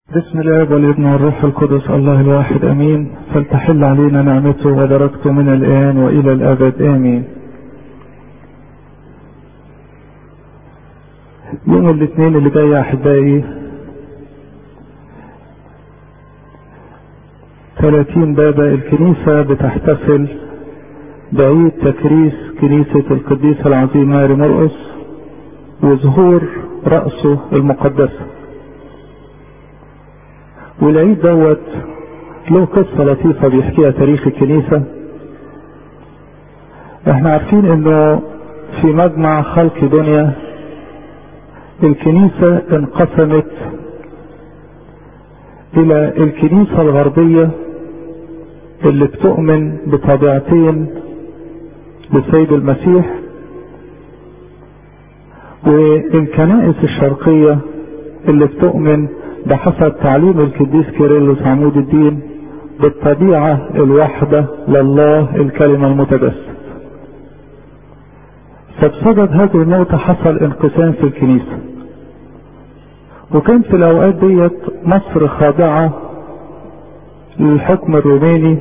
بسم الله والابن والروح القدس الله الواحد امين فلتحل علينا نعمته وبركته من الان والى الابد امين يوم الاثنين اللي جاي يا احبائي 30 بابا الكنيسة بتحتفل بعيد تكريس كنيسة القديس العظيم ماري مرقس وظهور رأسه المقدسة والعيد دوت له قصة لطيفة بيحكيها تاريخ الكنيسة احنا عارفين انه في مجمع خلق دنيا الكنيسة انقسمت الى الكنيسة الغربية اللي بتؤمن بطبيعتين للسيد المسيح والكنائس الشرقية اللي بتؤمن بحسب تعليم القديس كيرلس عمود الدين بالطبيعة الواحدة لله الكلمة المتجسد فبسبب هذه النقطة حصل انقسام في الكنيسة وكان في الأوقات ديت مصر خاضعة للحكم الروماني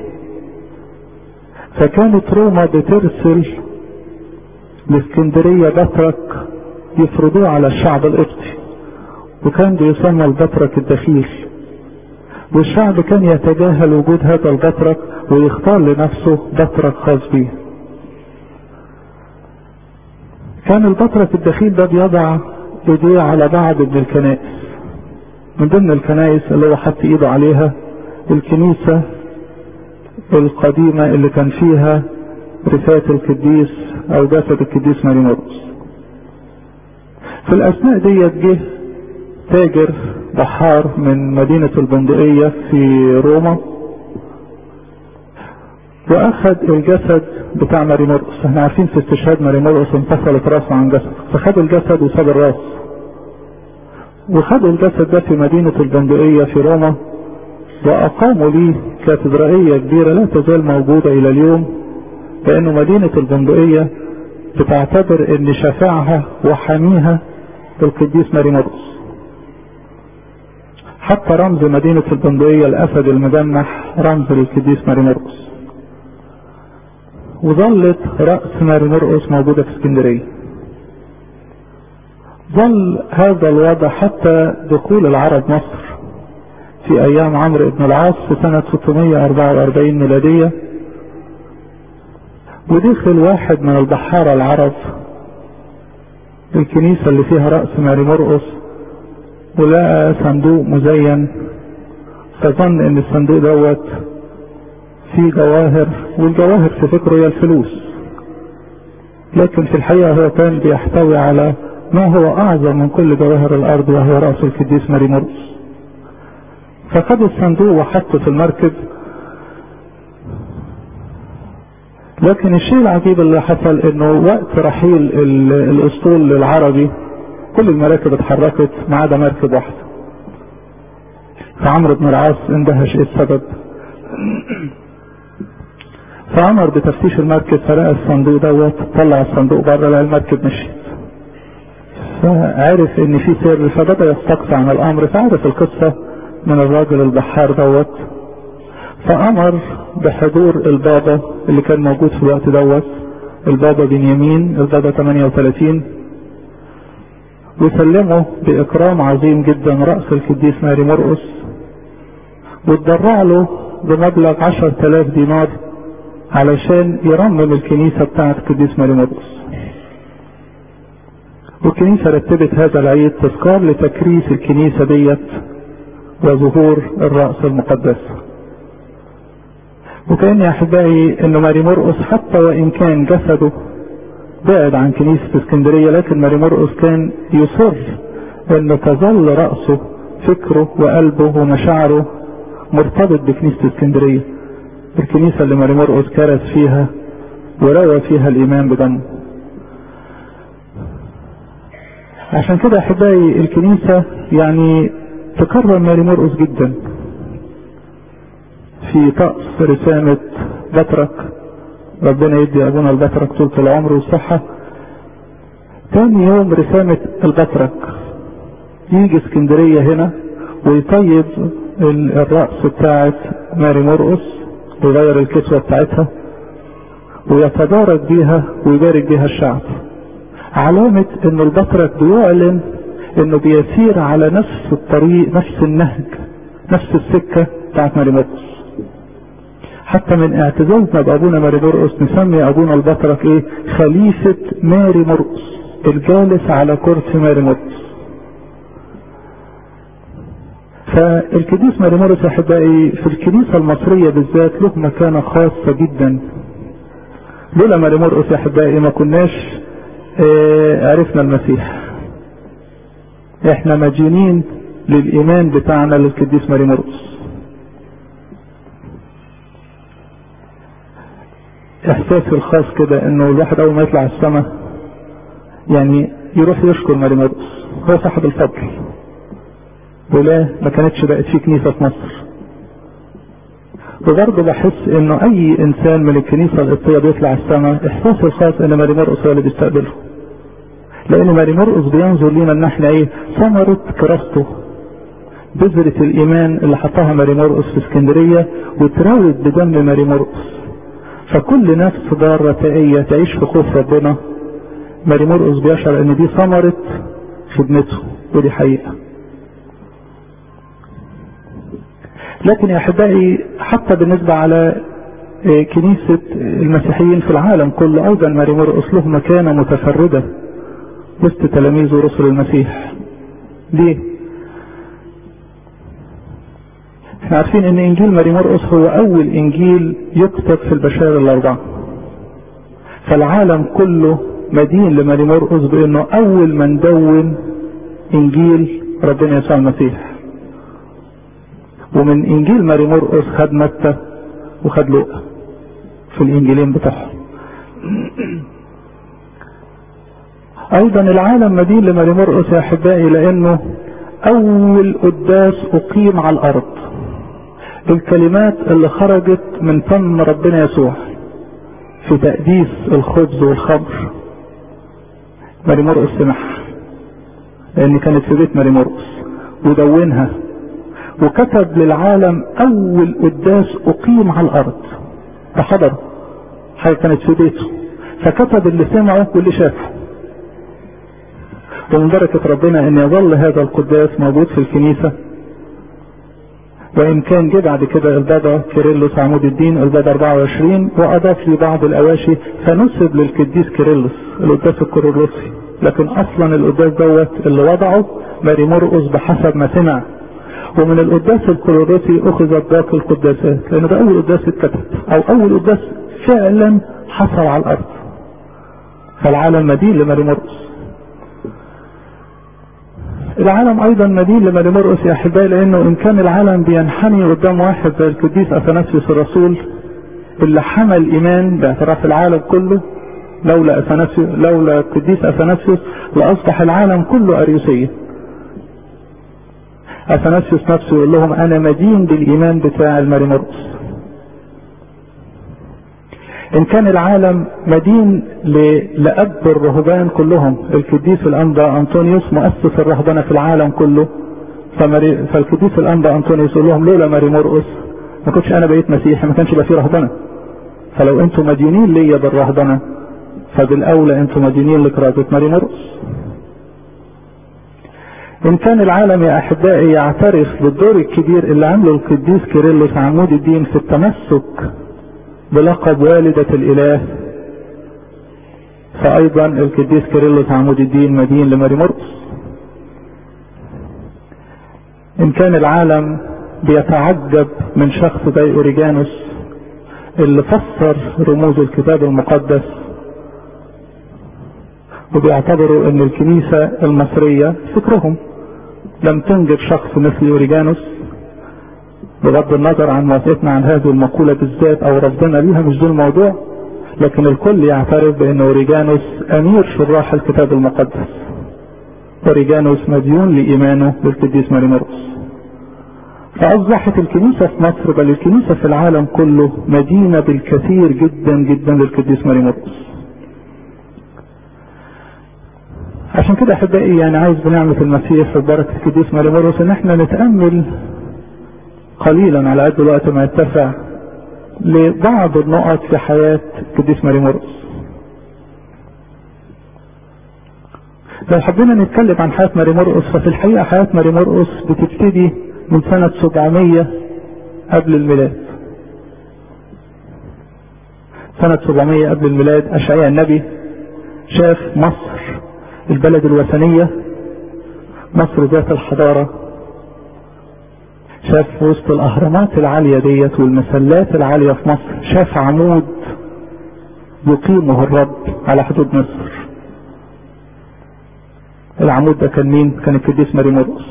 فكانت روما بترسل لاسكندرية بطرك يفرضوه على الشعب القبطي وكان بيسمى البطرك الدخيل والشعب كان يتجاهل وجود هذا البطرك ويختار لنفسه بطرك خاص به كان البطرك الدخيل ده بيضع ايديه على بعض من الكنائس من ضمن الكنائس اللي هو حط ايده عليها الكنيسة القديمة اللي كان فيها رفات القديس او جسد القديس ماري مرقس في الاثناء ديت جه تاجر بحار من مدينة البندقية في روما واخد الجسد بتاع ماري مرقس احنا عارفين في استشهاد ماري مرقس انفصلت راسه عن جسد فخد الجسد وساب الراس وخدوا الجسد ده في مدينة البندقية في روما واقاموا ليه كاتدرائية كبيرة لا تزال موجودة الى اليوم لانه مدينة البندقية بتعتبر ان شفاعها وحاميها القديس ماري مرقس حتى رمز مدينة البندقية الأسد المجنح رمز للقديس ماري مرقس وظلت رأس ماري مرقس موجودة في اسكندرية ظل هذا الوضع حتى دخول العرب مصر في أيام عمرو بن العاص في سنة 644 ميلادية ودخل واحد من البحارة العرب الكنيسة اللي فيها رأس ماري مرقس ولقى صندوق مزين فظن ان الصندوق دوت فيه جواهر والجواهر في فكره هي الفلوس لكن في الحقيقة هو كان بيحتوي على ما هو اعظم من كل جواهر الارض وهو رأس القديس ماري مرقس فخد الصندوق وحطه في المركب لكن الشيء العجيب اللي حصل انه وقت رحيل الاسطول العربي كل المراكب اتحركت ما عدا مركب واحده فعمرو بن العاص اندهش ايه السبب فامر بتفتيش المركب فلقى الصندوق دوت طلع الصندوق بره لقى المركب مشيت فعرف ان في سر فبدا يستقصى عن الامر فعرف القصه من الراجل البحار دوت فامر بحضور البابا اللي كان موجود في الوقت دوت البابا بنيامين البابا 38 وسلمه بإكرام عظيم جدا رأس القديس ماري مرقس واتبرع له بمبلغ عشر تلاف دينار علشان يرمم الكنيسة بتاعت القديس ماري مرقس والكنيسة رتبت هذا العيد تذكار لتكريس الكنيسة ديت وظهور الرأس المقدس وكان يا أحبائي أن ماري مرقس حتى وإن كان جسده بعد عن كنيسة اسكندرية لكن ماري مرقس كان يصر ان تظل رأسه فكره وقلبه ومشاعره مرتبط بكنيسة اسكندرية الكنيسة اللي ماري مرقس كرس فيها وروى فيها الإيمان بدمه عشان كده أحبائي الكنيسة يعني تكرم ماري مرقس جدا في طقس رسامة بطرك ربنا يدي ابونا البطرك طولة العمر والصحة تاني يوم رسامة البطرك يجي اسكندرية هنا ويطيب الرأس بتاعت ماري مرقس ويغير الكسوة بتاعتها ويتبارك بيها ويبارك بيها الشعب علامة ان البطرك بيعلن انه بيسير على نفس الطريق نفس النهج نفس السكة بتاعت ماري مرقس حتى من اعتزازنا بابونا ماري مرقس نسمي ابونا البطرك ايه خليفة ماري مرقس الجالس على كرسي ماري مرقس فالكنيس ماري مرقس يا احبائي في الكنيسة المصرية بالذات له مكانة خاصة جدا لولا ماري مرقس يا احبائي ما كناش اه عرفنا المسيح احنا مديونين للايمان بتاعنا للقديس ماري مرقس احساسي الخاص كده انه الواحد اول ما يطلع السماء يعني يروح يشكر ماري مرقس هو صاحب الفضل ولا ما كانتش بقت في كنيسة في مصر وبرضه بحس انه اي انسان من الكنيسة القبطية بيطلع السماء احساسي الخاص ان ماري مرقس هو اللي بيستقبله لان ماري مرقس بينظر لينا ان احنا ايه ثمرة كراسته بذرة الايمان اللي حطها ماري مرقس في اسكندرية وتراود بدم ماري مرقس فكل نفس ضارة تائية تعيش في خوف ربنا ماري مرقس بيشعر ان دي ثمرة خدمته ودي حقيقة لكن يا احبائي حتى بالنسبة على كنيسة المسيحيين في العالم كله ايضا ماري مرقس له مكانة متفردة وسط تلاميذ ورسل المسيح ليه احنا عارفين ان انجيل ماري مرقس هو اول انجيل يكتب في البشائر الاربعة فالعالم كله مدين لماري مرقس بانه اول من دون انجيل ربنا يسوع المسيح ومن انجيل ماري مرقس خد متى وخد لوقا في الانجيلين بتاعهم ايضا العالم مدين لماري مرقس يا احبائي لانه اول قداس اقيم على الارض الكلمات اللي خرجت من فم ربنا يسوع في تقديس الخبز والخمر ماري مرقس سمعها لان كانت في بيت ماري مرقس ودونها وكتب للعالم اول قداس اقيم على الارض فحضر حاجه كانت في بيته فكتب اللي سمعه واللي شافه ومن بركة ربنا ان يظل هذا القداس موجود في الكنيسة وان كان جه بعد كده البابا كيرلس عمود الدين البابا 24 واضاف لي بعض الاواشي فنسب للقديس كيرلس القداس الكورولوسي لكن اصلا القداس دوت اللي وضعه ماري مرقس بحسب ما سمع ومن القداس الكورولوسي اخذت باقي القداسات لان ده اول قداس اتكتب او اول قداس فعلا حصل على الارض فالعالم مدين لماري مرقس العالم ايضا مدين لماري مرقس يا احبائي لانه ان كان العالم بينحني قدام واحد زي القديس اثناسيوس الرسول اللي حمل الايمان باعتراف العالم كله لولا اثناسيوس لولا القديس اثناسيوس لاصبح العالم كله اريوسيه اثناسيوس نفسه يقول لهم انا مدين بالايمان بتاع الماري مرقس ان كان العالم مدين لاب الرهبان كلهم القديس الانبا انطونيوس مؤسس الرهبنه في العالم كله فالقديس الانبا انطونيوس يقول لهم لولا ماري مرقس ما كنتش انا بقيت مسيحي ما كانش يبقى في رهبنه فلو انتم مديونين ليا بالرهبنه فبالاولى انتم مديونين لكرازه ماري مرقس ان كان العالم يا احبائي يعترف بالدور الكبير اللي عمله القديس كيرلس عمود الدين في التمسك بلقب والدة الاله فايضا القديس كيرلس عمود الدين مدين لماري مرقس ان كان العالم بيتعجب من شخص زي اوريجانوس اللي فسر رموز الكتاب المقدس وبيعتبروا ان الكنيسة المصرية فكرهم لم تنجب شخص مثل اوريجانوس بغض النظر عن موافقتنا عن هذه المقولة بالذات او رفضنا ليها مش ده الموضوع لكن الكل يعترف بان اوريجانوس امير شراح الكتاب المقدس اوريجانوس مديون لايمانه بالقديس ماري مرقس فاصبحت الكنيسة في مصر بل الكنيسة في العالم كله مدينة بالكثير جدا جدا للقديس ماري مرقس عشان كده احبائي يعني عايز بنعمة المسيح وبركة القديس ماري مرقس ان احنا نتأمل قليلا على قد الوقت ما يتسع لبعض النقط في حياة القديس ماري مرقس لو حبينا نتكلم عن حياة ماري مرقس ففي الحقيقة حياة ماري مرقس بتبتدي من سنة 700 قبل الميلاد سنة 700 قبل الميلاد أشعياء النبي شاف مصر البلد الوثنية مصر ذات الحضارة شاف وسط الأهرامات العالية ديت والمسلات العالية في مصر شاف عمود يقيمه الرب على حدود مصر العمود ده كان مين؟ كان القديس ماري مرقس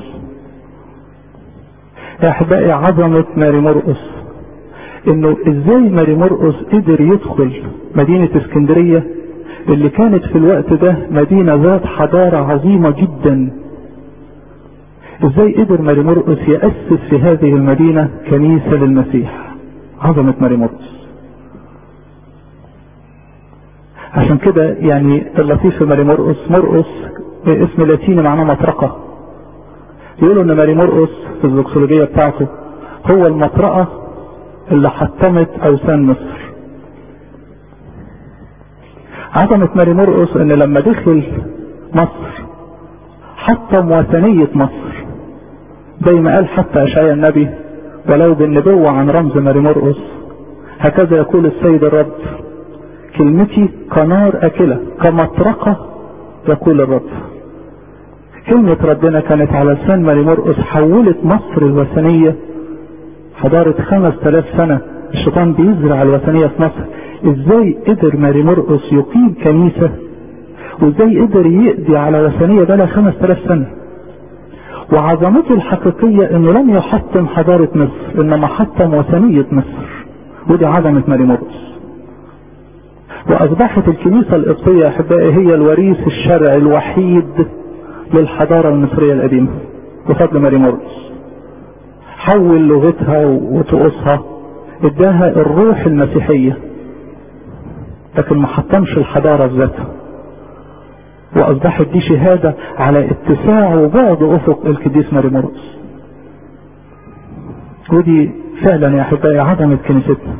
يا احبائي عظمة ماري مرقس انه ازاي ماري مرقس قدر يدخل مدينة اسكندرية اللي كانت في الوقت ده مدينة ذات حضارة عظيمة جدا ازاي قدر ماري مرقس يأسس في هذه المدينة كنيسة للمسيح عظمة ماري مرقس عشان كده يعني اللطيف في ماري مرقس مرقس اسم لاتيني معناه مطرقة يقولوا ان ماري مرقس في الزوكسولوجية بتاعته هو المطرقة اللي حطمت اوثان مصر عظمة ماري مرقس ان لما دخل مصر حطم وثنية مصر زي ما قال حتى اشعياء النبي ولو بالنبوة عن رمز ماري مرقس هكذا يقول السيد الرب كلمتي كنار اكلة كمطرقة يقول الرب كلمة ربنا كانت على لسان ماري مرقس حولت مصر الوثنية حضارة خمس تلاف سنة الشيطان بيزرع الوثنية في مصر ازاي قدر ماري مرقس يقيم كنيسة وازاي قدر يقضي على وثنية بلا خمس تلاف سنة وعظمته الحقيقية انه لم يحطم حضارة مصر انما حطم وثنية مصر ودي عظمة ماري مرقس واصبحت الكنيسة القبطية احبائي هي الوريث الشرعي الوحيد للحضارة المصرية القديمة بفضل ماري مرقس حول لغتها وطقوسها اداها الروح المسيحية لكن ما حطمش الحضارة في ذاتها واصبحت دي شهادة على اتساع وبعد افق القديس ماري مرقس ودي فعلا يا احبائي عظمة كنيستنا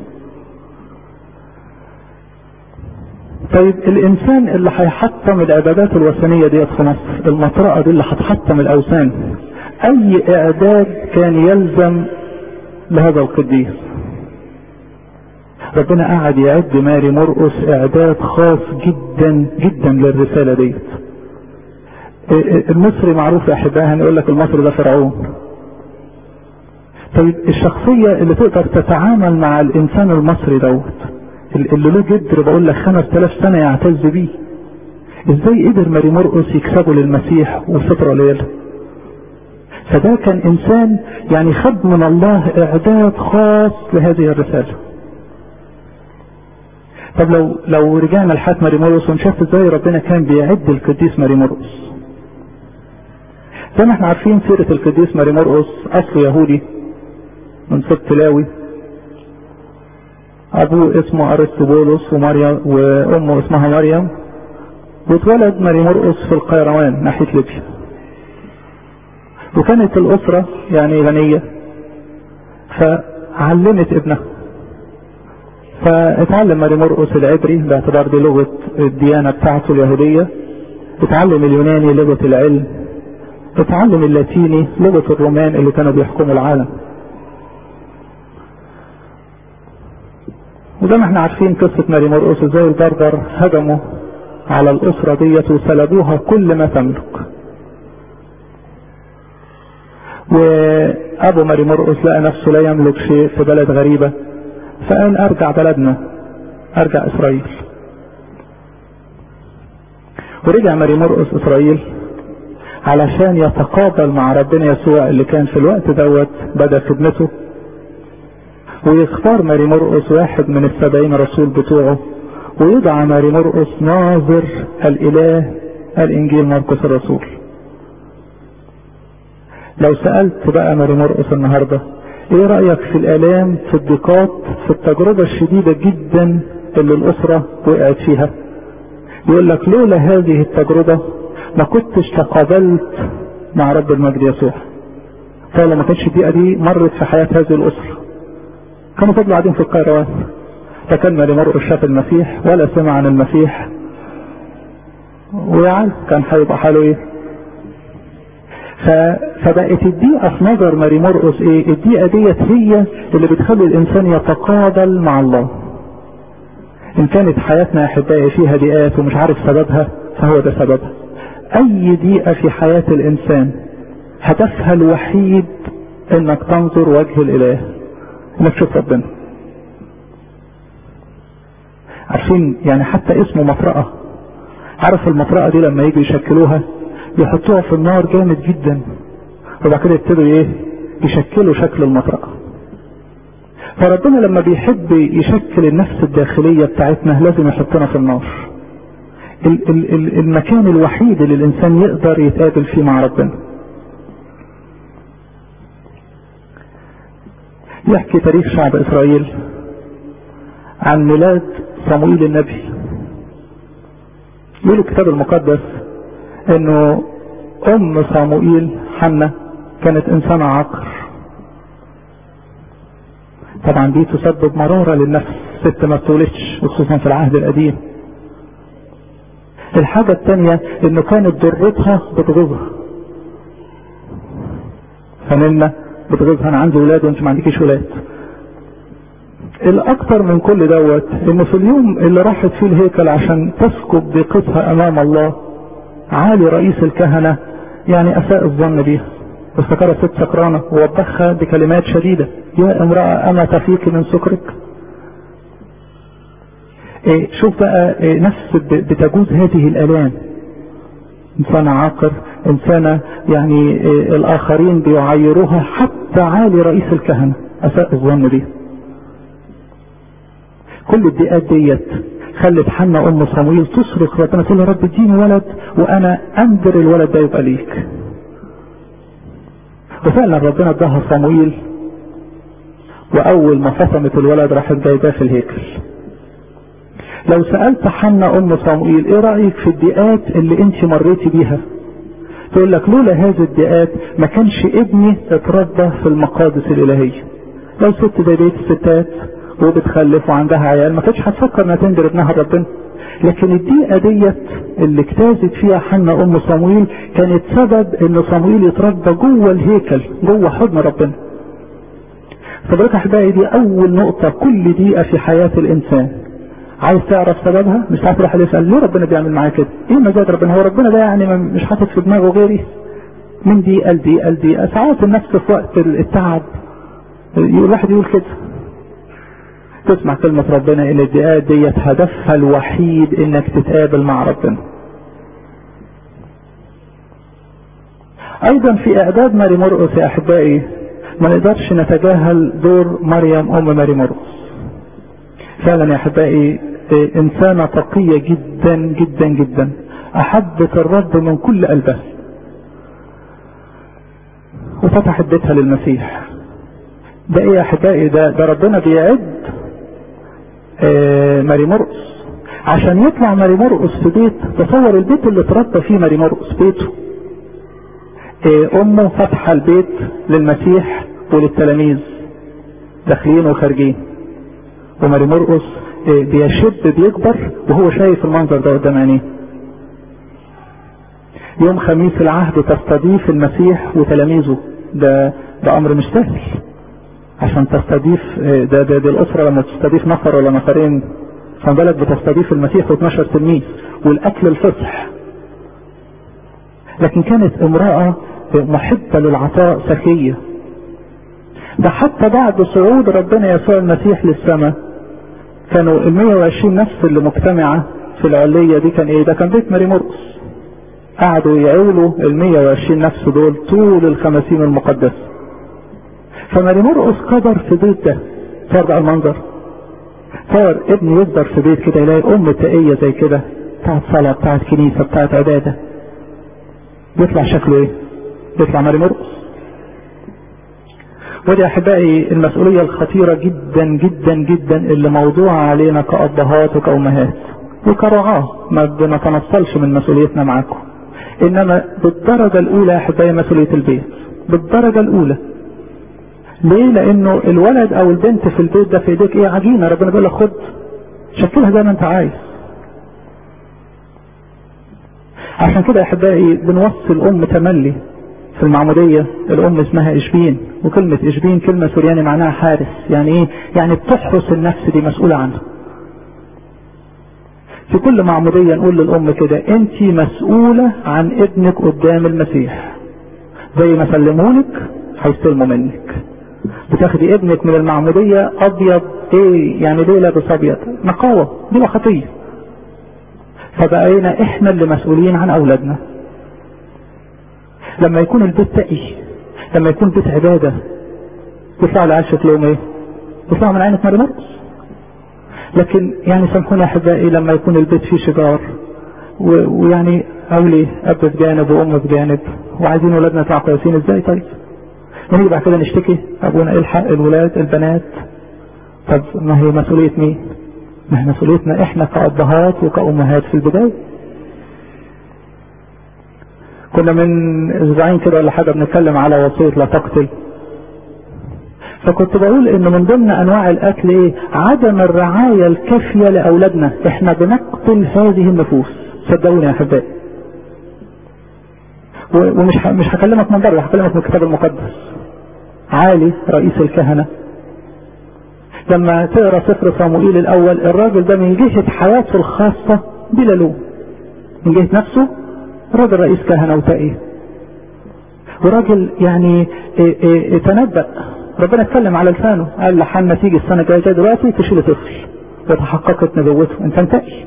طيب الانسان اللي هيحطم العبادات الوثنية ديت في مصر المطرقة دي اللي هتحطم الاوثان اي اعداد كان يلزم لهذا القديس ربنا قعد يعد ماري مرقس اعداد خاص جدا جدا للرسالة ديت المصري معروف يا احبائي هنقول لك المصري ده فرعون طيب الشخصية اللي تقدر تتعامل مع الانسان المصري دوت اللي له جدر بقول لك 5000 سنة يعتز بيه ازاي قدر ماري مرقس يكسبه للمسيح وفترة قليلة فده كان انسان يعني خد من الله اعداد خاص لهذه الرسالة طب لو لو رجعنا لحياة ماري مرقس ونشوف ازاي ربنا كان بيعد القديس ماري مرقس زي ما احنا عارفين سيرة القديس ماري مرقس اصله يهودي من سبط لاوي ابوه اسمه ارسطبولوس ومريم وامه اسمها مريم واتولد ماري مرقس في القيروان ناحية ليبيا وكانت الاسرة يعني غنية فعلمت ابنها فاتعلم ماري مرقس العبري باعتبار دي لغة الديانة بتاعته اليهودية اتعلم اليوناني لغة العلم اتعلم اللاتيني لغة الرومان اللي كانوا بيحكموا العالم وزي ما احنا عارفين قصة ماري مرقس ازاي البربر هجموا على الاسرة ديت وسلبوها كل ما تملك وابو ماري مرقس لقى نفسه لا يملك شيء في بلد غريبة فقال ارجع بلدنا ارجع اسرائيل ورجع ماري مرقس اسرائيل علشان يتقابل مع ربنا يسوع اللي كان في الوقت دوت بدا خدمته ويختار ماري مرقس واحد من السبعين رسول بتوعه ويدعى ماري مرقس ناظر الاله الانجيل مرقس الرسول لو سألت بقى ماري مرقس النهاردة ايه رأيك في الالام في الضيقات في التجربة الشديدة جدا اللي الاسرة وقعت فيها يقول لك لولا هذه التجربة ما كنتش تقابلت مع رب المجد يسوع فلو ما كانتش البيئة دي مرت في حياة هذه الأسرة كانوا فضلوا قاعدين في القيروان لا كان مالي مرقس شاف المسيح ولا سمع عن المسيح ويعرف كان هيبقى حاله ايه ف... فبقت الدقيقة في نظر ماري مرقس ايه الدقيقة ديت هي اللي بتخلي الانسان يتقابل مع الله ان كانت حياتنا يا احبائي فيها ضيقات ومش عارف سببها فهو ده سببها اي ضيقة في حياة الانسان هدفها الوحيد انك تنظر وجه الاله انك تشوف ربنا عارفين يعني حتى اسمه مطرقة عارف المطرقة دي لما يجوا يشكلوها يحطوها في النار جامد جدا وبعد كده يبتدوا ايه يشكلوا شكل المطرقة فربنا لما بيحب يشكل النفس الداخلية بتاعتنا لازم يحطنا في النار ال ال ال المكان الوحيد اللي الانسان يقدر يتقابل فيه مع ربنا يحكي تاريخ شعب اسرائيل عن ميلاد صموئيل النبي يقول الكتاب المقدس انه ام صموئيل حنة كانت انسانة عقر طبعا دي تسبب مرارة للنفس ست ما بتولدش خصوصا في العهد القديم الحاجة التانية انه كانت ضرتها بتغيظها فننا بتغيظها انا عندي ولاد وانت ما عندكيش ولاد الاكتر من كل دوت انه في اليوم اللي راحت فيه الهيكل عشان تسكب ضيقتها امام الله عالي رئيس الكهنة يعني اساء الظن بيها وافتكرها ست سكرانة ووبخها بكلمات شديدة يا امرأة اما تفيك من سكرك إيه شوف بقى إيه نفس بتجوز هذه الالام انسانة عاقر انسانة يعني إيه الاخرين بيعيروها حتى عالي رئيس الكهنة اساء الظن بيها كل الضيقات ديت خلت حنا ام صمويل تصرخ ربنا تقول يا رب اديني ولد وانا انذر الولد ده يبقى ليك وفعلا ربنا اداها صمويل واول ما فصمت الولد راحت جايباه في الهيكل لو سألت حنا ام صموئيل ايه رأيك في الضيقات اللي انت مريتي بيها تقول لك لولا هذه الضيقات ما كانش ابني اتربى في المقادس الالهية لو ست زي بيت الستات وبتخلف وعندها عيال ما كانتش هتفكر انها تنذر ابنها ربنا لكن الدقيقة ديت اللي اجتازت فيها حنا ام صمويل كانت سبب ان صمويل يتربى جوه الهيكل جوه حضن ربنا فبركة احبائي دي اول نقطة كل دقيقة في حياة الانسان عايز تعرف سببها مش عارف تروح يسأل ليه ربنا بيعمل معايا كده ايه مزاج ربنا هو ربنا ده يعني مش حاطط في دماغه غيري من دقيقة لدقيقة لدقيقة ساعات النفس في وقت التعب الواحد يقول كده تسمع كلمة ربنا ان الدقات ديت هدفها الوحيد انك تتقابل مع ربنا ايضا في اعداد ماري مرقس يا احبائي ما نقدرش نتجاهل دور مريم ام ماري مرقس فعلا يا احبائي انسانة تقية جدا جدا جدا احبت الرب من كل قلبها وفتحت بيتها للمسيح ده ايه يا احبائي ده ده ربنا بيعد آه ماري مرقس عشان يطلع ماري مرقس في بيت تصور البيت اللي اتربى فيه ماري مرقس بيته آه امه فاتحه البيت للمسيح وللتلاميذ داخلين وخارجين وماري مرقس آه بيشب بيكبر وهو شايف المنظر ده قدام عينيه يوم خميس العهد تستضيف المسيح وتلاميذه ده ده امر مش سهل عشان تستضيف ده, ده, ده الأسرة لما تستضيف نفر ولا نفرين فما بالك بتستضيف المسيح و12 تلميذ والأكل الفصح لكن كانت امرأة محبة للعطاء سخية ده حتى بعد صعود ربنا يسوع المسيح للسماء كانوا ال 120 نفس اللي مجتمعة في العلية دي كان ايه ده كان بيت ماري مرقس قعدوا يعولوا ال 120 نفس دول طول الخمسين المقدسه فماري مرقس كبر في بيت ده صار بقى المنظر صار ابن يكبر في بيت كده يلاقي ام تقية زي كده بتاعت صلاة بتاعت كنيسة بتاعت عبادة يطلع شكله ايه يطلع ماري مرقس ودي احبائي المسؤولية الخطيرة جدا جدا جدا اللي موضوعة علينا كأبهات وكأمهات وكرعاة ما بنتنصلش من مسؤوليتنا معاكم انما بالدرجة الاولى يا احبائي مسؤولية البيت بالدرجة الاولى ليه لانه الولد او البنت في البيت ده في ايديك ايه عجينة ربنا بيقول لك خد شكلها زي ما انت عايز عشان كده يا احبائي بنوصي الام تملي في المعمودية الام اسمها اشبين وكلمة اشبين كلمة سورياني معناها حارس يعني ايه يعني بتحرس النفس دي مسؤولة عنها في كل معمودية نقول للام كده انت مسؤولة عن ابنك قدام المسيح زي ما سلمولك هيستلموا منك بتاخدي ابنك من المعمودية ابيض ايه يعني ليه لابس ابيض نقاوة دي خطية فبقينا احنا اللي مسؤولين عن اولادنا لما يكون البيت تقي لما يكون بيت عبادة يطلعوا العيال شكلهم ايه يطلعوا من عينة ماري مرقس لكن يعني سامحوني احبائي لما يكون البيت فيه شجار ويعني اولي اب بجانب وام بجانب وعايزين ولادنا يطلعوا كويسين ازاي طيب ونيجي بعد كده نشتكي ابونا الحق الولاد البنات طب ما هي مسؤولية مين ما هي مسؤوليتنا احنا كأبهات وكأمهات في البداية كنا من اسبوعين كده ولا حاجة بنتكلم على وصية لا تقتل فكنت بقول ان من ضمن انواع القتل ايه عدم الرعاية الكافية لاولادنا احنا بنقتل هذه النفوس صدقوني يا احبائي ومش مش هكلمك من بره هكلمك من الكتاب المقدس عالي رئيس الكهنة لما تقرا سفر صموئيل الاول الراجل ده من جهة حياته الخاصة بلا لوم من جهة نفسه راجل رئيس كهنة وتقي وراجل يعني إيه إيه تنبأ ربنا اتكلم على لسانه قال لحنا تيجي السنة الجاية دلوقتي تشيل طفل وتحققت نبوته انت انتقي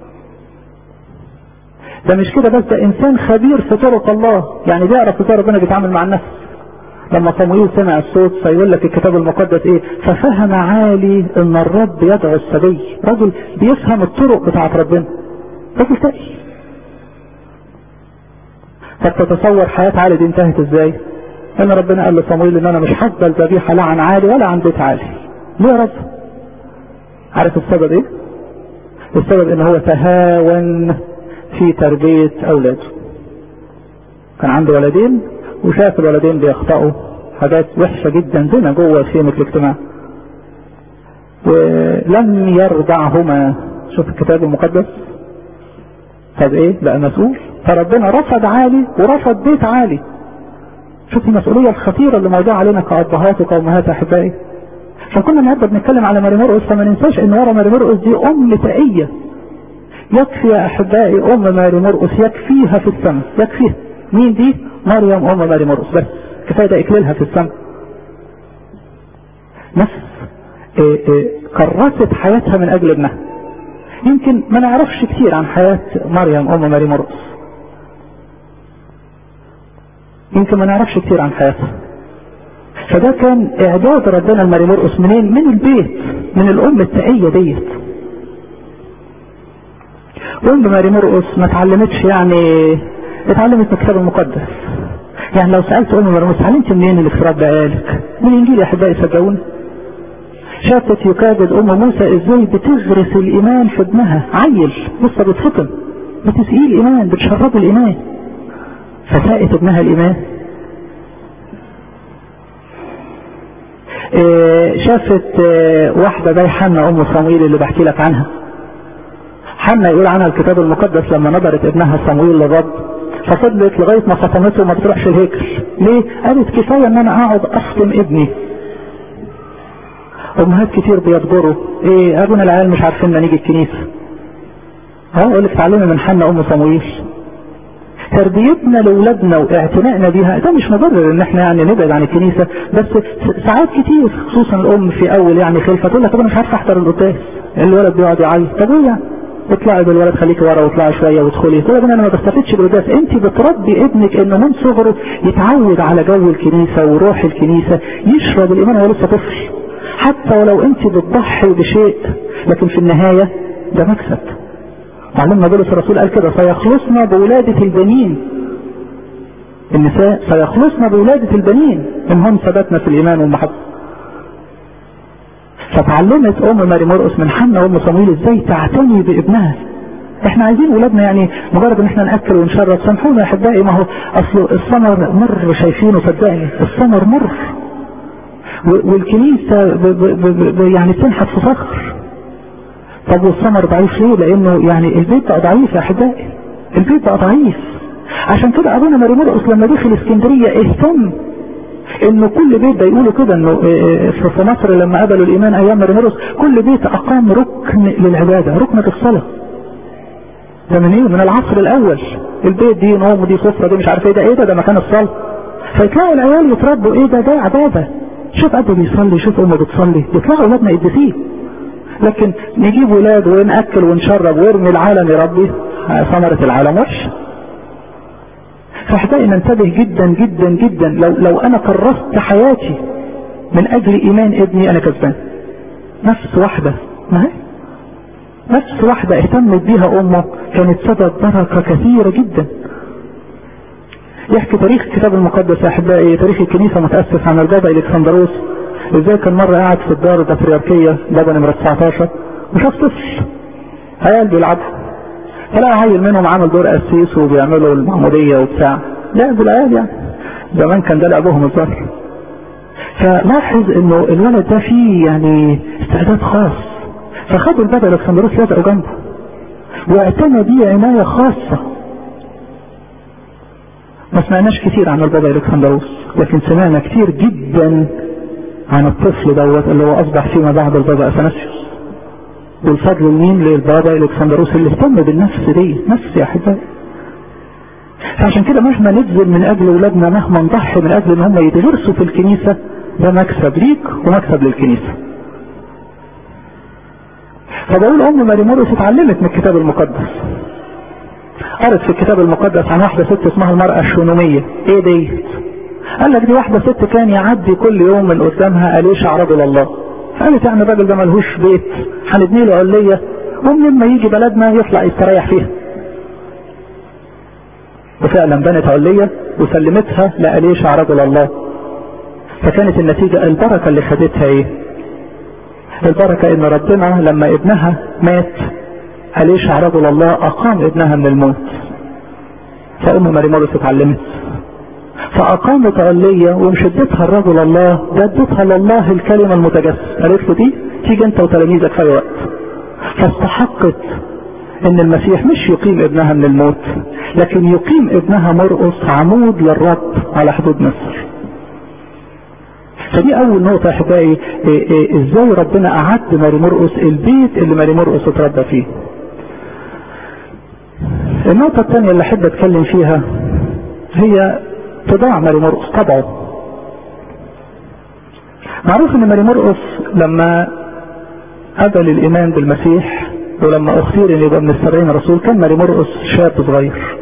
ده مش كده بس ده انسان خبير في طرق الله يعني بيعرف ازاي ربنا بيتعامل مع النفس لما صموئيل سمع الصوت فيقول لك الكتاب المقدس ايه ففهم عالي ان الرب يدعو السبي رجل بيفهم الطرق بتاعت ربنا راجل تقي طب تتصور حياة عالي دي انتهت ازاي ان ربنا قال لصموئيل ان انا مش هقبل ذبيحة لا عن عالي ولا عن بيت عالي ليه يا رب عارف السبب ايه السبب ان هو تهاون في تربية اولاده كان عنده ولدين وشاف الولدين بيخطئوا حاجات وحشة جدا زنا جوه خيمة الاجتماع ولم يرضعهما شوف الكتاب المقدس طب ايه بقى مسؤول فربنا رفض عالي ورفض بيت عالي شوف المسؤولية الخطيرة اللي موضوع علينا كأبهات وكأمهات أحبائي فكنا النهارده بنتكلم على ماري مرقس فما ننساش ان ورا ماري مرقس دي ام تقية يكفي يا احبائي ام ماري مرقس يكفيها في السماء يكفيها مين دي مريم ام ماري مرقس بس كفايه ده اكليلها في السماء نفس إيه إيه كرست حياتها من اجل ابنها يمكن ما نعرفش كتير عن حياة مريم ام ماري مرقس يمكن ما نعرفش كتير عن حياتها فده كان اعداد ربنا لماري مرقس منين من البيت من الام التقية ديت ام ماري مرقس ما اتعلمتش يعني اتعلمت من الكتاب المقدس يعني لو سألت ام ماري مرقس اتعلمت منين الاختراع ده قالك من الانجيل يا احبائي صدقوني شافت يكابد ام موسى ازاي بتغرس الايمان في ابنها عيل لسه بيتفطم بتسقيه الايمان بتشربه الايمان فساءت ابنها الايمان اه شافت اه واحدة زي حنة ام صمويل اللي بحكي لك عنها حنة يقول عنها الكتاب المقدس لما نظرت ابنها صمويل للرب ففضلت لغاية ما فطمته وما بتروحش الهيكل ليه قالت كفاية ان انا اقعد افطم ابني امهات كتير بيضجروا ايه ابونا العيال مش عارفين نيجي الكنيسة اه اقول لك تعلمي من حنة ام صمويل تربيتنا لاولادنا واعتنائنا بيها ده مش مبرر ان احنا يعني نبعد عن الكنيسه بس ساعات كتير خصوصا الام في اول يعني خلفه تقول لك طب انا مش عارف احضر القداس الولد بيقعد يعيط طب ايه يعني اطلعي بالولد خليكي ورا واطلعي شويه وادخلي تقول لك انا ما بستفدش بالقداس انت بتربي ابنك انه من صغره يتعود على جو الكنيسه وروح الكنيسه يشرب الايمان وهو لسه طفل حتى ولو انت بتضحي بشيء لكن في النهايه ده مكسب معلمنا بولس الرسول قال كده سيخلصنا بولادة البنين النساء سيخلصنا بولادة البنين إن هم ثبتنا في الإيمان والمحبة فتعلمت أم ماري مرقس من حنة وأم صمويل إزاي تعتني بابنها احنا عايزين ولادنا يعني مجرد ان احنا ناكل ونشرب سامحونا يا احبائي ما هو اصل الثمر مر شايفينه صدقني الثمر مر والكنيسه ب ب ب يعني بتنحت في صخر طب والثمر ضعيف ليه؟ لانه يعني البيت بقى ضعيف يا احبائي البيت بقى ضعيف عشان كده ابونا ماري مرقس لما دخل اسكندريه اهتم انه كل بيت ده يقولوا كده انه في مصر لما قبلوا الايمان ايام ماري مرقس كل بيت اقام ركن للعباده ركن الصلاه ده من ايه؟ من العصر الاول البيت دي نوم ودي سفره دي مش عارف ايه ده ايه ده ده مكان الصلاه فتلاقوا العيال يتربوا ايه ده ده عباده شوف ابو بيصلي شوف امه بتصلي يطلعوا اولادنا قديسين لكن نجيب ولاد ونأكل ونشرب ويرمي العالم يربي ثمرة العالم وحشة فاحتاج ننتبه جدا جدا جدا لو لو انا كرست حياتي من اجل ايمان ابني انا كسبان نفس واحدة ما هي نفس واحدة اهتمت بيها امه كانت سبب بركة كثيرة جدا يحكي تاريخ الكتاب المقدس يا احبائي تاريخ الكنيسة متأسس عن البابا الكسندروس ازاي كان مرة قاعد في الدار البطريركية بابا نمرة 19 وشاف طفل عيال بيلعبوا فلا عيل منهم عمل دور قسيس وبيعملوا المعمودية وبتاع لعب العيال يعني زمان كان ده لعبهم الظهر فلاحظ انه الولد ده فيه يعني استعداد خاص فخدوا البابا الكسندروس لزقوا جنبه واعتنى بيه عناية خاصة ما سمعناش كتير عن البابا الكسندروس لكن سمعنا كتير جدا عن الطفل دوت اللي هو اصبح فيما بعد البابا اثناسيوس والفضل لمين للبابا الكسندروس اللي اهتم بالنفس دي نفس يا احبائي فعشان كده مهما نبذل من اجل اولادنا مهما نضحي من اجل ان هم يتغرسوا في الكنيسه ده مكسب ليك ومكسب للكنيسه فبقول ام ماري موريس اتعلمت من الكتاب المقدس قرت في الكتاب المقدس عن واحده ست اسمها المراه الشونوميه ايه ديت قال لك دي واحدة ست كان يعدي كل يوم من قدامها أليشع رجل الله قالت يعني الراجل ده ملهوش بيت هنبني له علية ومن ما يجي بلدنا يطلع يستريح فيها وفعلا بنت علية وسلمتها لأليشع رجل الله فكانت النتيجة البركة اللي خدتها ايه البركة ان ربنا لما ابنها مات أليشع رجل الله اقام ابنها من الموت فأم ماري موريس اتعلمت فأقامت علية ومشدتها الرجل الله جدتها لله الكلمة المتجسد قالت له دي تيجي انت وتلاميذك في اي وقت فاستحقت ان المسيح مش يقيم ابنها من الموت لكن يقيم ابنها مرقص عمود للرب على حدود مصر فدي اول نقطة يا احبائي ازاي ربنا اعد ماري مرقص البيت اللي ماري مرقص اتربى فيه النقطة الثانية اللي احب اتكلم فيها هي طباع ماري مرقص طبعه معروف ان ماري مرقص لما قبل الايمان بالمسيح ولما اختير ان يبقى من السبعين رسول كان ماري مرقص شاب صغير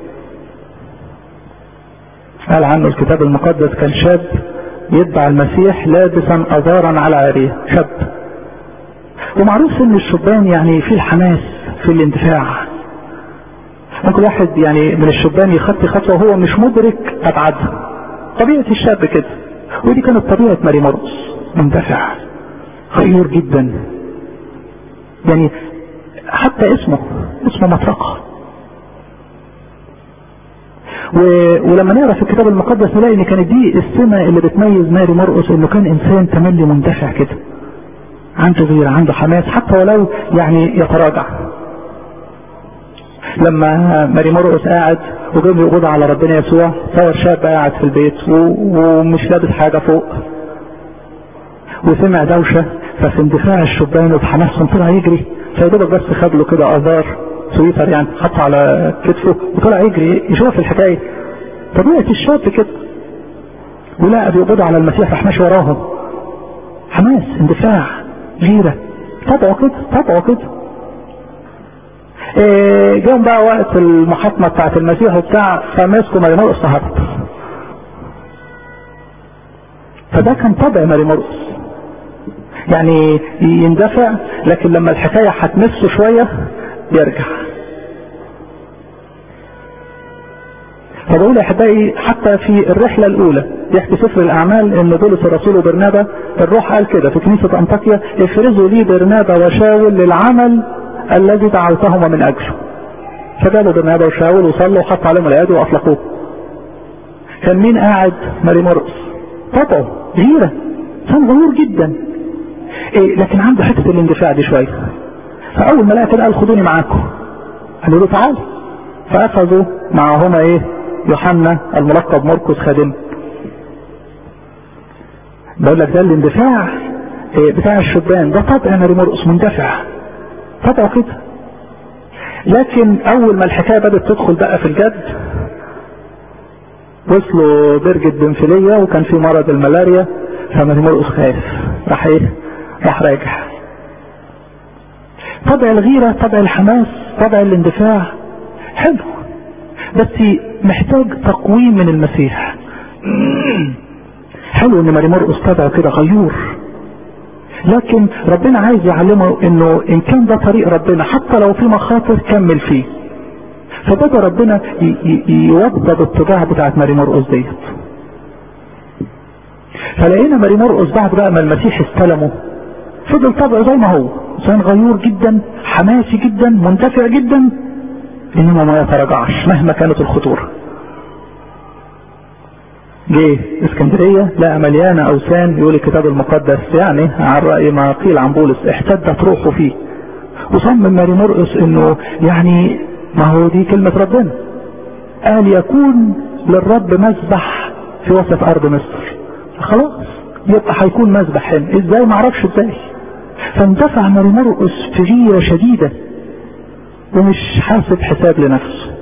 قال عنه الكتاب المقدس كان شاب يتبع المسيح لابسا ازارا على عاريه شاب ومعروف ان الشبان يعني في الحماس في الاندفاع ممكن واحد يعني من الشبان يخطي خطوه وهو مش مدرك ابعادها طبيعه الشاب كده ودي كانت طبيعه ماري مرقص مندفع غيور جدا يعني حتى اسمه اسمه مطرقه و... ولما نقرا في الكتاب المقدس نلاقي ان كانت دي السمه اللي بتميز ماري مرقص انه كان انسان تملي مندفع كده عنده غيره عنده حماس حتى ولو يعني يتراجع لما ماري مرقص قاعد وجاب يقبض على ربنا يسوع صور شاب قاعد في البيت ومش لابس حاجه فوق وسمع دوشه ففي اندفاع الشبان وبحماسهم طلع يجري فيدوبك بس خد له كده ازار سويتر يعني حط على كتفه وطلع يجري يشوف الحكايه طبيعه الشاب كده ولقى بيقبضوا على المسيح راح ماشي وراهم حماس اندفاع غيره طبعه كده طبعه كده إيه جاهم بقى وقت المحاكمه بتاعت المسيح وبتاع فمسكوا ماري مرقص هرب فده كان طبع ماري مرقص يعني يندفع لكن لما الحكايه هتمسه شويه يرجع فبقول يا احبائي حتى في الرحله الاولى يحكي سفر الاعمال ان بولس الرسول وبرنابا الروح قال كده في كنيسه انطاكيا افرزوا لي برنابا وشاول للعمل الذي دعوتهما من اجله فجابوا برنابا وشاول وصلوا وحطوا عليهم الايادي واطلقوه كان مين قاعد ماري مرقس طبعه غيره كان غيور جدا إيه لكن عنده حته الاندفاع دي شويه فاول ما لقى كده قال خدوني معاكم قالوا له تعال فاخذوا معهما ايه يوحنا الملقب مرقس خادم بقول لك ده الاندفاع إيه بتاع الشبان ده طبع ماري مرقس مندفع طبعه كده لكن اول ما الحكايه بدات تدخل بقى في الجد وصلوا برجة بنفلية وكان في مرض الملاريا فماري مرقس خايف راح ايه راح راجع طبع الغيرة طبع الحماس طبع الاندفاع حلو بس محتاج تقويم من المسيح حلو ان ماري مرقس طبعه كده غيور لكن ربنا عايز يعلمه انه ان كان ده طريق ربنا حتى لو في مخاطر كمل فيه فبدا ربنا يوضب الطباع بتاعت ماري مرقس ديت فلقينا ماري مرقس بعد بقى ما المسيح استلمه فضل طبعه زي ما هو انسان غيور جدا حماسي جدا مندفع جدا انما ما يتراجعش مهما كانت الخطوره جه اسكندرية لقى مليانة اوثان يقول الكتاب المقدس يعني عن رأي ما قيل عن بولس احتدت روحه فيه وصمم ماري مرقس انه يعني ما هو دي كلمة ربنا قال يكون للرب مذبح في وسط ارض مصر خلاص يبقى هيكون مذبح هنا ازاي ما اعرفش ازاي فاندفع ماري مرقس في غيرة شديدة ومش حاسب حساب لنفسه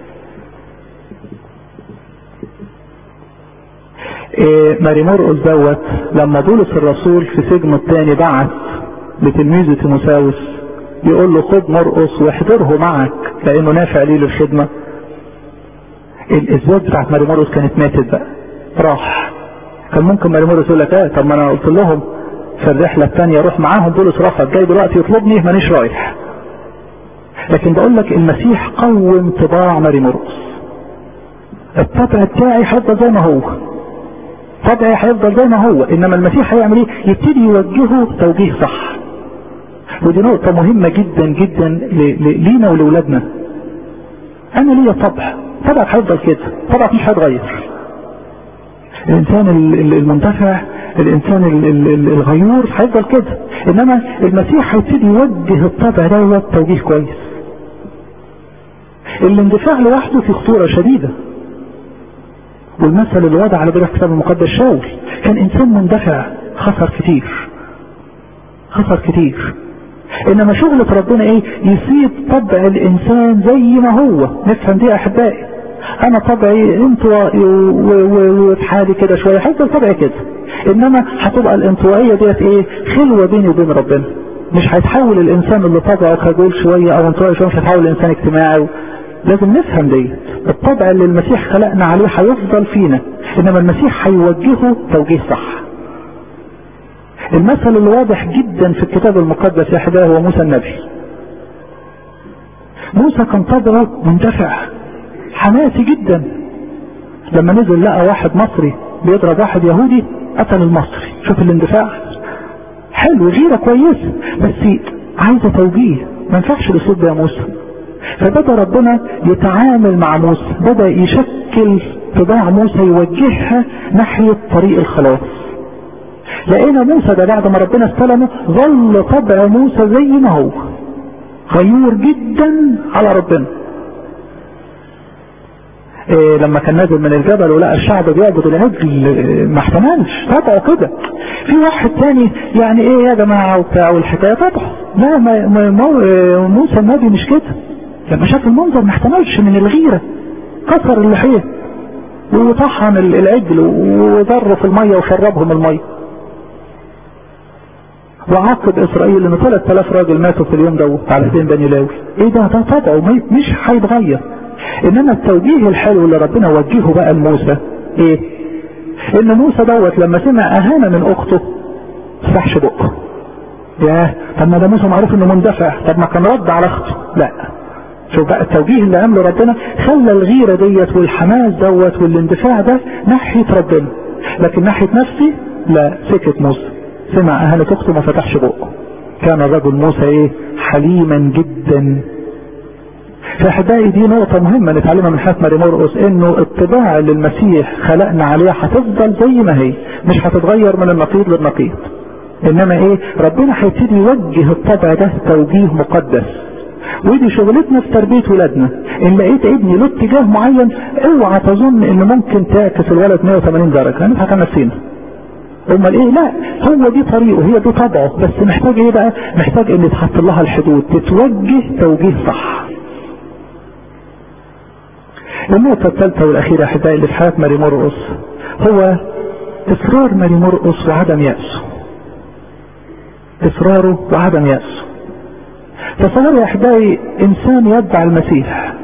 إيه ماري مرقس دوت لما بولس الرسول في سجنه الثاني بعت لتلميذه تيموساوس يقول له خد مرقس واحضره معك لانه نافع ليه للخدمه الازواج بتاعت ماري مرقس كانت ماتت بقى راح كان ممكن ماري مرقس يقول لك اه طب ما انا قلت لهم في الرحله الثانيه روح معاهم بولس رفض جاي دلوقتي يطلبني مانيش رايح لكن بقول لك المسيح قوم طباع ماري مرقس الطبع بتاعي هيفضل زي ما هو طبعي هيفضل زي ما هو انما المسيح هيعمل ايه يبتدي يوجهه توجيه صح ودي نقطة مهمة جدا جدا لينا ولولادنا انا ليا طبع طبعك هيفضل كده طبعك مش هيتغير الانسان المندفع الانسان الغيور هيفضل كده انما المسيح هيبتدي يوجه الطبع دوت توجيه كويس الاندفاع لوحده في خطورة شديدة والمثل اللي وضع على بره الكتاب المقدس شاول كان انسان مندفع خسر كتير خسر كتير انما شغلة ربنا ايه يصيب طبع الانسان زي ما هو نفهم دي احبائي انا طبعي انطوائي وفي حالي كده شوية هيفضل طبعي كده انما هتبقى الانطوائية ديت ايه خلوة بيني وبين ربنا مش هيتحول الانسان اللي طبعه خجول شوية او انطوائي شوية مش هيتحول الانسان اجتماعي لازم نفهم ديت الطبع اللي المسيح خلقنا عليه هيفضل فينا انما المسيح هيوجهه توجيه صح المثل اللي واضح جدا في الكتاب المقدس يا حبايبي هو موسى النبي موسى كان طبعه مندفع حماسي جدا لما نزل لقى واحد مصري بيضرب واحد يهودي قتل المصري شوف الاندفاع حلو غيرة كويسة بس عايزة توجيه ما ينفعش الاسلوب ده يا موسى فبدأ ربنا يتعامل مع موسى بدأ يشكل طباع موسى يوجهها ناحية طريق الخلاص لقينا موسى ده بعد ما ربنا استلمه ظل طبع موسى زي ما هو غيور جدا على ربنا إيه لما كان نازل من الجبل ولقى الشعب بيعبد العجل ما احتملش طبعه كده في واحد تاني يعني ايه يا جماعه وبتاع والحكايه طبعه لا ما ما موسى النبي مش كده لما شاف المنظر ما احتملش من الغيره كسر اللحيه وطحن العجل وضره في الميه وشربهم الميه وعاقب اسرائيل ان 3000 راجل ماتوا في اليوم دوت على ايدين بني لاوي ايه ده ده طبعه مش هيتغير انما التوجيه الحلو اللي ربنا وجهه بقى لموسى ايه ان موسى دوت لما سمع اهانه من اخته فتحش بقه ياه طب ما ده موسى معروف انه مندفع طب ما كان رد على اخته لا شوف بقى التوجيه اللي عمله ربنا خلى الغيرة ديت والحماس دوت والاندفاع ده ناحية ربنا لكن ناحية نفسي لا سكت موسى سمع اهانة اخته ما فتحش بقه كان الرجل موسى ايه حليما جدا فاحبائي دي نقطة مهمة نتعلمها من حياة ماري مرقس انه الطباع اللي المسيح خلقنا عليها هتفضل زي ما هي مش هتتغير من النقيض للنقيض انما ايه ربنا هيبتدي يوجه الطبع ده توجيه مقدس ودي شغلتنا في تربية ولادنا ان لقيت ابني له اتجاه معين اوعى تظن ان ممكن تعكس الولد 180 درجة هنضحك على نفسينا امال ايه لا هو دي طريقه هي دي طبعه بس محتاج ايه بقى محتاج ان يتحط لها الحدود تتوجه توجيه صح النقطة الثالثة والأخيرة أحبائي اللي في حياة ماري مرقس هو إصرار ماري مرقس وعدم يأسه إصراره وعدم يأسه تصوروا يا أحبائي إنسان يتبع المسيح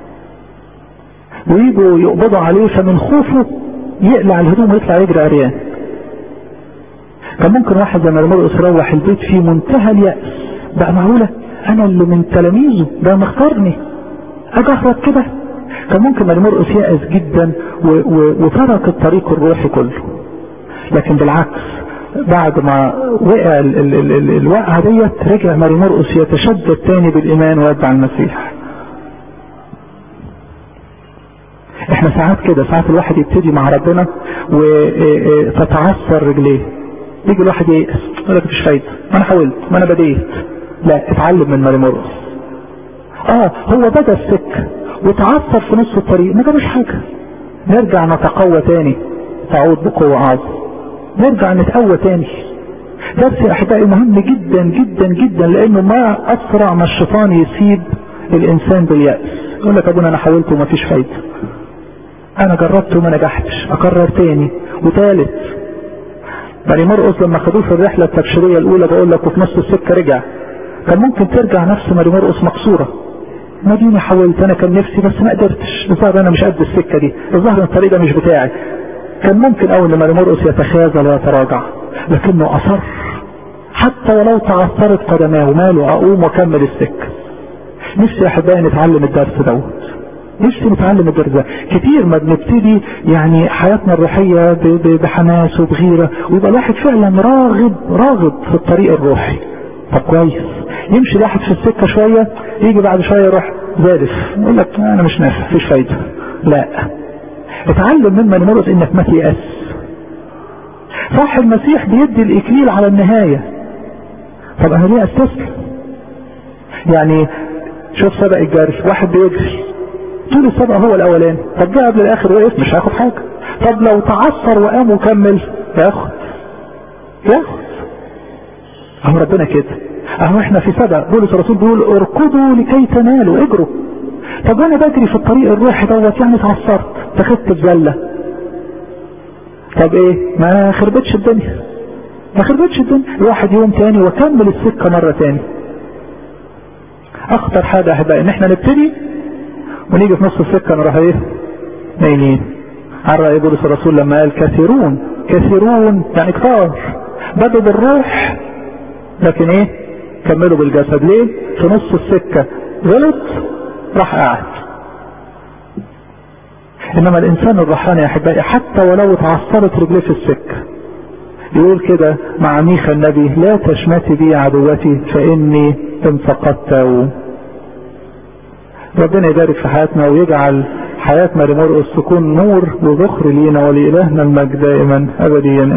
ويجوا يقبضوا عليه فمن خوفه يقلع الهدوم ويطلع يجري عريان كان ممكن واحد زي ماري مرقس يروح البيت في منتهى اليأس بقى معقولة أنا اللي من تلاميذه ده مختارني أجهرب كده كان ممكن ماري مرقس يأس جدا وترك الطريق الروحي كله لكن بالعكس بعد ما وقع ال ال ال ال الوقعة ديت رجع ماري مرقس يتشدد تاني بالإيمان ويتبع المسيح احنا ساعات كده ساعات الواحد يبتدي مع ربنا وتتعثر رجليه يجي الواحد ييأس يقول لك مفيش فايدة ما انا حاولت ما انا بديت لا اتعلم من ماري مرقس اه هو بدا السكه وتعثر في نص الطريق ما جابش حاجة نرجع نتقوى تاني تعود بقوة أعظم نرجع نتقوى تاني درس يا أحبائي مهم جدا جدا جدا لأنه ما أسرع ما الشيطان يسيب الإنسان باليأس يقول لك أبونا أنا حاولت وما فيش فايدة أنا جربت وما نجحتش أكرر تاني وتالت بني مرقس لما خدوه في الرحلة التبشيرية الأولى بقول لك وفي نص السكة رجع كان ممكن ترجع نفس ماري مرقس مكسورة مديني حاولت انا كان نفسي بس ما قدرتش الظاهر انا مش قد السكة دي الظاهر الطريق ده مش بتاعي كان ممكن اول لما مرقس يتخاذل ويتراجع لكنه اصر حتى ولو تعثرت قدماه ماله اقوم واكمل السكة نفسي يا احبائي نتعلم الدرس دوت نفسي نتعلم الدرس ده كتير ما بنبتدي يعني حياتنا الروحية بحماس وبغيرة ويبقى الواحد فعلا راغب راغب في الطريق الروحي طب كويس يمشي الواحد في السكة شوية يجي بعد شوية يروح زادف يقول لك انا مش نافع مفيش فايدة لا اتعلم ممن مرقس انك ما تيأس صح المسيح بيدي الاكليل على النهاية طب انا ليه استسلم يعني شوف سبق الجري واحد بيجري طول السبق هو الاولاني طب جه قبل الاخر وقف مش هياخد حاجة طب لو تعثر وقام وكمل ياخد ياخد اهو ربنا كده اهو احنا في سبق بولس الرسول بيقول اركضوا لكي تنالوا اجروا طب انا بجري في الطريق الروحي دوت يعني اتعثرت فخدت بزله طب ايه ما خربتش الدنيا ما خربتش الدنيا الواحد يوم تاني وكمل السكة مرة تاني اخطر حاجة احبائي ان احنا نبتدي ونيجي في نص السكة نروح ايه نايمين على رأي بولس الرسول لما قال كثيرون كثيرون يعني كتار بدوا بالروح لكن ايه كملوا بالجسد ليه في نص السكة غلط راح قاعد انما الانسان الرحاني يا احبائي حتى ولو اتعثرت رجليه في السكة يقول كده مع ميخا النبي لا تشمتي بي عدوتي فاني ان فقدت ربنا يبارك في حياتنا ويجعل حياة ماري مرقس تكون نور وذخر لينا ولإلهنا المجد دائما أبديا